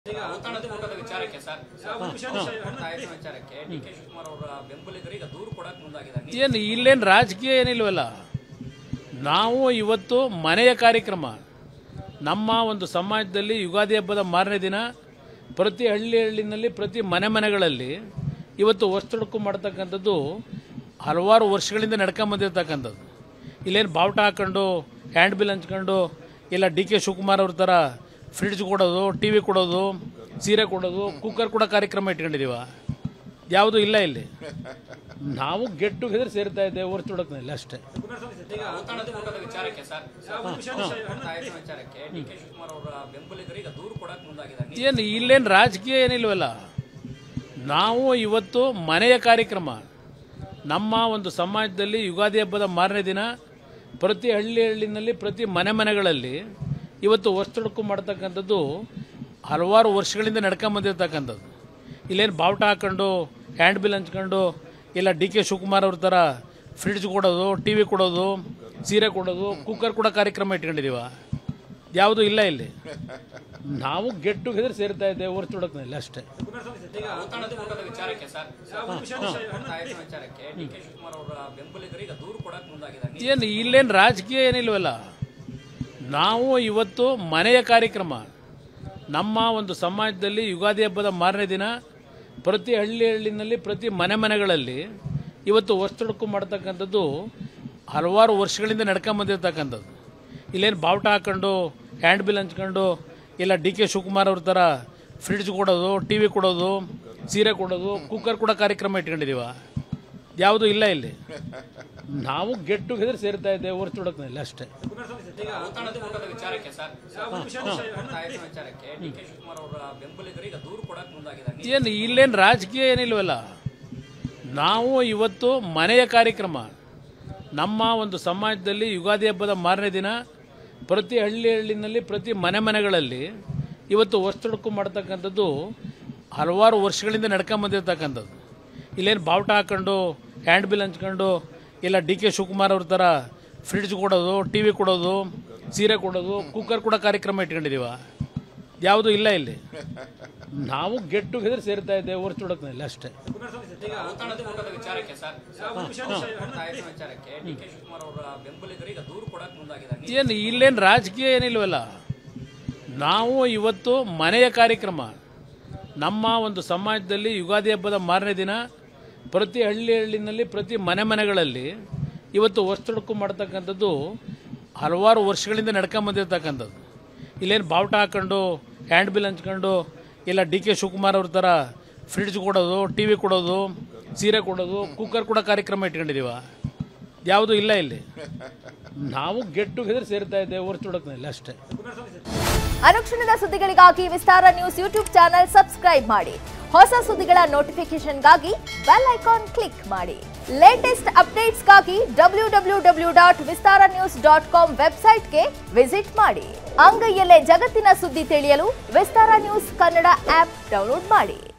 ಈಗ ಔತಣದ ಊಟದ ವಿಚಾರಕ್ಕೆ ಸರ್ ಆಯತ ವಿಚಾರಕ್ಕೆ ಡಿ ಕೆ ಶಿವಕುಮಾರ್ ಅವರ ಬೆಂಬಲಿಗರು ಈಗ ದೂರು ಕೊಡಕ್ ಮುಂದಾಗಿದ್ದಾರೆ ಏನು ಇಲ್ಲೇನು ರಾಜಕೀಯ ಏನಿಲ್ವಲ್ಲ ನಾವು ಇವತ್ತು ಮನೆಯ ಕಾರ್ಯಕ್ರಮ ನಮ್ಮ ಒಂದು ಸಮಾಜದಲ್ಲಿ ಯುಗಾದಿ ಹಬ್ಬದ ಮಾರನೇ ದಿನ ಪ್ರತಿ ಹಳ್ಳಿ ಹಳ್ಳಿನಲ್ಲಿ ಪ್ರತಿ ಮನೆ ಮನೆಗಳಲ್ಲಿ ಇವತ್ತು ವಸ್ತುಡುಕು ಮಾಡ್ತಕ್ಕಂಥದ್ದು ಹಲವಾರು ವರ್ಷಗಳಿಂದ ನಡ್ಕೊಂಬಂದಿರ್ತಕ್ಕಂಥದ್ದು ಇಲ್ಲೇನು ಬಾವುಟ ಹಾಕೊಂಡು ಹ್ಯಾಂಡ್ ಬಿಲ್ ಹಂಚ್ಕೊಂಡು ಇಲ್ಲ ಡಿ ಕೆ ಶಿವಕುಮಾರ್ ಅವ್ರ ಥರ ಫ್ರಿಡ್ಜ್ ಕೊಡೋದು ಟಿ ವಿ ಕೊಡೋದು ಸೀರೆ ಕೊಡೋದು ಕುಕ್ಕರ್ ಕೂಡ ಕಾರ್ಯಕ್ರಮ ಇಟ್ಕೊಂಡಿದ್ದೀವ ಯಾವುದು ಇಲ್ಲ ಇಲ್ಲಿ ನಾವು ಗೆಟ್ ಟುಗೆದರ್ ಸೇರ್ತಾ ಇದ್ದೇವೆ ಹೊರತುಡಕ್ನಲ್ಲಿ ಅಷ್ಟೇ ಈಗ ಔತಣದ ಊಟದ ವಿಚಾರಕ್ಕೆ ಸರ್ ಆಯತ ವಿಚಾರಕ್ಕೆ ಡಿ ಕೆ ಶಿವಕುಮಾರ್ ಅವರ ಬೆಂಬಲಿಗರು ಈಗ ದೂರು ಕೊಡಕ್ ಮುಂದಾಗಿದ್ದಾರೆ ಏನು ಇಲ್ಲೇನು ರಾಜಕೀಯ ಏನಿಲ್ವಲ್ಲ ನಾವು ಇವತ್ತು ಮನೆಯ ಕಾರ್ಯಕ್ರಮ ನಮ್ಮ ಒಂದು ಸಮಾಜದಲ್ಲಿ ಯುಗಾದಿ ಹಬ್ಬದ ಮಾರನೇ ದಿನ ಪ್ರತಿ ಹಳ್ಳಿ ಹಳ್ಳಿನಲ್ಲಿ ಪ್ರತಿ ಮನೆ ಮನೆಗಳಲ್ಲಿ ಇವತ್ತು ವಸ್ತುಡುಕು ಮಾಡ್ತಕ್ಕಂಥದ್ದು ಹಲವಾರು ವರ್ಷಗಳಿಂದ ನಡ್ಕೊಂಬಂದಿರ್ತಕ್ಕಂಥದ್ದು ಇಲ್ಲೇನು ಬಾವುಟ ಹಾಕೊಂಡು ಹ್ಯಾಂಡ್ ಬಿಲ್ ಹಂಚ್ಕೊಂಡು ಇಲ್ಲ ಡಿ ಕೆ ಶಿವಕುಮಾರ್ ಅವ್ರ ಥರ ಫ್ರಿಡ್ಜ್ ಕೊಡೋದು ಟಿ ವಿ ಕೊಡೋದು ಸೀರೆ ಕೊಡೋದು ಕುಕ್ಕರ್ ಕೂಡ ಕಾರ್ಯಕ್ರಮ ಇಟ್ಕೊಂಡಿದ್ದೀವ ಯಾವುದು ಇಲ್ಲ ಇಲ್ಲಿ ನಾವು ಗೆಟ್ ಟುಗೆದರ್ ಸೇರ್ತಾ ಇದ್ದೇವೆ ಹೊರತುಡಕ್ನಲ್ಲಿ ಅಷ್ಟೇ ಈಗ ಔತಣದ ಊಟದ ವಿಚಾರಕ್ಕೆ ಸರ್ ಆಯತ ವಿಚಾರಕ್ಕೆ ಡಿ ಕೆ ಶಿವಕುಮಾರ್ ಅವರ ಬೆಂಬಲಿಗರು ಈಗ ದೂರು ಕೊಡಕ್ ಮುಂದಾಗಿದ್ದಾರೆ ಏನು ಇಲ್ಲೇನು ರಾಜಕೀಯ ಏನಿಲ್ವಲ್ಲ ನಾವು ಇವತ್ತು ಮನೆಯ ಕಾರ್ಯಕ್ರಮ ನಮ್ಮ ಒಂದು ಸಮಾಜದಲ್ಲಿ ಯುಗಾದಿ ಹಬ್ಬದ ಮಾರನೇ ದಿನ ಪ್ರತಿ ಹಳ್ಳಿ ಹಳ್ಳಿನಲ್ಲಿ ಪ್ರತಿ ಮನೆ ಮನೆಗಳಲ್ಲಿ ಇವತ್ತು ವಸ್ತುಡುಕು ಮಾಡ್ತಕ್ಕಂಥದ್ದು ಹಲವಾರು ವರ್ಷಗಳಿಂದ ನಡ್ಕೊಂಬಂದಿರ್ತಕ್ಕಂಥದ್ದು ಇಲ್ಲೇನು ಬಾವುಟ ಹಾಕೊಂಡು ಹ್ಯಾಂಡ್ ಬಿಲ್ ಹಂಚ್ಕೊಂಡು ಇಲ್ಲ ಡಿ ಕೆ ಶಿವಕುಮಾರ್ ಅವ್ರ ಥರ ಫ್ರಿಡ್ಜ್ ಕೊಡೋದು ಟಿ ವಿ ಕೊಡೋದು ಸೀರೆ ಕೊಡೋದು ಕುಕ್ಕರ್ ಕೂಡ ಕಾರ್ಯಕ್ರಮ ಇಟ್ಕೊಂಡಿದ್ದೀವ ಯಾವುದು ಇಲ್ಲ ಇಲ್ಲಿ ನಾವು ಗೆಟ್ ಟುಗೆದರ್ ಸೇರ್ತಾ ಇದ್ದೇವೆ ಹೊರತುಡಕ್ನಲ್ಲಿ ಅಷ್ಟೇ ಈಗ ಔತಣದ ಊಟದ ವಿಚಾರಕ್ಕೆ ಸರ್ ಆಯತ ವಿಚಾರಕ್ಕೆ ಡಿ ಕೆ ಶಿವಕುಮಾರ್ ಅವರ ಬೆಂಬಲಿಗರು ಈಗ ದೂರು ಕೊಡಕ್ ಮುಂದಾಗಿದ್ದಾರೆ ಏನು ಇಲ್ಲೇನು ರಾಜಕೀಯ ಏನಿಲ್ವಲ್ಲ ನಾವು ಇವತ್ತು ಮನೆಯ ಕಾರ್ಯಕ್ರಮ ನಮ್ಮ ಒಂದು ಸಮಾಜದಲ್ಲಿ ಯುಗಾದಿ ಹಬ್ಬದ ಮಾರನೇ ದಿನ ಪ್ರತಿ ಹಳ್ಳಿ ಹಳ್ಳಿನಲ್ಲಿ ಪ್ರತಿ ಮನೆ ಮನೆಗಳಲ್ಲಿ ಇವತ್ತು ವಸ್ತುಡುಕು ಮಾಡ್ತಕ್ಕಂಥದ್ದು ಹಲವಾರು ವರ್ಷಗಳಿಂದ ನಡ್ಕೊಂಬಂದಿರ್ತಕ್ಕಂಥದ್ದು ಇಲ್ಲೇನು ಬಾವುಟ ಹಾಕೊಂಡು ಹ್ಯಾಂಡ್ ಬಿಲ್ ಹಂಚ್ಕೊಂಡು ಇಲ್ಲ ಡಿ ಕೆ ಶಿವಕುಮಾರ್ ಅವ್ರ ಥರ ಫ್ರಿಡ್ಜ್ ಕೊಡೋದು ಟಿ ವಿ ಕೊಡೋದು ಸೀರೆ ಕೊಡೋದು ಕುಕ್ಕರ್ ಕೂಡ ಕಾರ್ಯಕ್ರಮ ಇಟ್ಕೊಂಡಿದ್ದೀವ ಯಾವುದು ಇಲ್ಲ ಇಲ್ಲಿ ನಾವು ಗೆಟ್ ಟುಗೆದರ್ ಸೇರ್ತಾ ಇದ್ದೇವೆ ಹೊರತುಡಕ್ನಲ್ಲಿ ಅಷ್ಟೇ ಈಗ ಔತಣದ ಊಟದ ವಿಚಾರಕ್ಕೆ ಸರ್ ಆಯತ ವಿಚಾರಕ್ಕೆ ಡಿ ಕೆ ಶಿವಕುಮಾರ್ ಅವರ ಬೆಂಬಲಿಗರು ಈಗ ದೂರು ಕೊಡಕ್ ಮುಂದಾಗಿದ್ದಾರೆ ಏನು ಇಲ್ಲೇನು ರಾಜಕೀಯ ಏನಿಲ್ವಲ್ಲ ನಾವು ಇವತ್ತು ಮನೆಯ ಕಾರ್ಯಕ್ರಮ ನಮ್ಮ ಒಂದು ಸಮಾಜದಲ್ಲಿ ಯುಗಾದಿ ಹಬ್ಬದ ಮಾರನೇ ದಿನ ಪ್ರತಿ ಹಳ್ಳಿ ಹಳ್ಳಿನಲ್ಲಿ ಪ್ರತಿ ಮನೆ ಮನೆಗಳಲ್ಲಿ ಇವತ್ತು ವಸ್ತುಡುಕು ಮಾಡ್ತಕ್ಕಂಥದ್ದು ಹಲವಾರು ವರ್ಷಗಳಿಂದ ನಡ್ಕೊಂಬಂದಿರ್ತಕ್ಕಂಥದ್ದು ಇಲ್ಲೇನು ಬಾವುಟ ಹಾಕೊಂಡು ಹ್ಯಾಂಡ್ ಬಿಲ್ ಹಂಚ್ಕೊಂಡು ಇಲ್ಲ ಡಿ ಕೆ ಶಿವಕುಮಾರ್ ಅವ್ರ ಥರ ಫ್ರಿಡ್ಜ್ ಕೊಡೋದು ಟಿ ವಿ ಕೊಡೋದು ಸೀರೆ ಕೊಡೋದು ಕುಕ್ಕರ್ ಕೂಡ ಕಾರ್ಯಕ್ರಮ ಇಟ್ಕೊಂಡಿದ್ದೀವ ಯಾವುದು ಇಲ್ಲ ಇಲ್ಲಿ ನಾವು ಗೆಟ್ ಟುಗೆದರ್ ಸೇರ್ತಾ ಇದ್ದೇವೆ ಹೊರತುಡಕ್ನಲ್ಲಿ ಅಷ್ಟೇ ಅನುಕ್ಷಣದ ಸುದ್ದಿಗಳಿಗಾಗಿ Vistara news YouTube channel subscribe ಮಾಡಿ ಹೊಸ ಸುದ್ದಿಗಳ ನೋಟಿಫಿಕೇಶನ್ಗಾಗಿ ಬೆಲ್ ಐಕಾನ್ ಕ್ಲಿಕ್ ಮಾಡಿ ಲೇಟೆಸ್ಟ್ ಅಪ್ಡೇಟ್ಸ್ಗಾಗಿ W W W dot Vistara news dot com ವೆಬ್ಸೈಟ್ಗೆ ವಿಸಿಟ್ ಮಾಡಿ ಅಂಗೈಯಲ್ಲೇ ಜಗತ್ತಿನ ಸುದ್ದಿ ತಿಳಿಯಲು Vistara news Kannada app download ಮಾಡಿ